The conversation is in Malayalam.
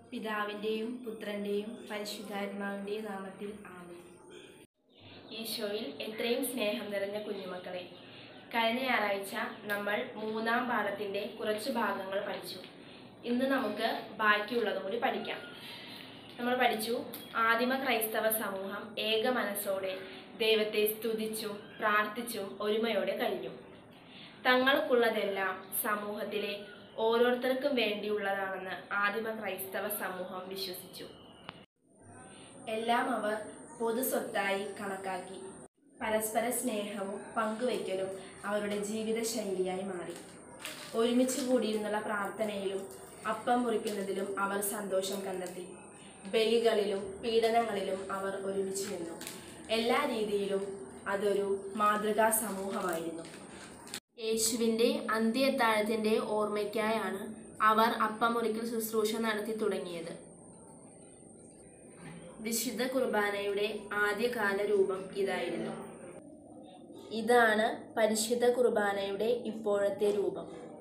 പിതാവിൻ്റെയും പുത്രൻ്റെയും പരിശുദ്ധാത്മാവിൻ്റെയും നാമത്തിൽ ആമേൻ ഈശോയിൽ എത്രയും സ്നേഹം നിറഞ്ഞ കുഞ്ഞുമക്കളെ കഴിഞ്ഞ ഞായറാഴ്ച നമ്മൾ മൂന്നാം പാഠത്തിൻ്റെ കുറച്ച് ഭാഗങ്ങൾ പഠിച്ചു ഇന്ന് നമുക്ക് ബാക്കിയുള്ളതും കൂടി പഠിക്കാം നമ്മൾ പഠിച്ചു ആദിമ ക്രൈസ്തവ സമൂഹം ഏക മനസ്സോടെ ദൈവത്തെ സ്തുതിച്ചും പ്രാർത്ഥിച്ചും ഒരുമയോടെ കഴിഞ്ഞു തങ്ങൾക്കുള്ളതെല്ലാം സമൂഹത്തിലെ ഓരോരുത്തർക്കും വേണ്ടിയുള്ളതാണെന്ന് ആദിമ ക്രൈസ്തവ സമൂഹം വിശ്വസിച്ചു എല്ലാം അവർ പൊതു സ്വത്തായി കണക്കാക്കി പരസ്പര സ്നേഹവും പങ്കുവയ്ക്കലും അവരുടെ ജീവിത ശൈലിയായി മാറി ഒരുമിച്ച് കൂടിയിരുന്നുള്ള പ്രാർത്ഥനയിലും അപ്പം മുറിക്കുന്നതിലും അവർ സന്തോഷം കണ്ടെത്തി ബലികളിലും പീഡനങ്ങളിലും അവർ ഒരുമിച്ച് നിന്നു എല്ലാ രീതിയിലും അതൊരു മാതൃകാ സമൂഹമായിരുന്നു യേശുവിൻ്റെ അന്ത്യത്താഴത്തിൻ്റെ ഓർമ്മയ്ക്കായാണ് അവർ അപ്പമുറിക്കൽ ശുശ്രൂഷ നടത്തി തുടങ്ങിയത് വിശുദ്ധ കുർബാനയുടെ ആദ്യകാല രൂപം ഇതായിരുന്നു ഇതാണ് പരിശുദ്ധ കുർബാനയുടെ ഇപ്പോഴത്തെ രൂപം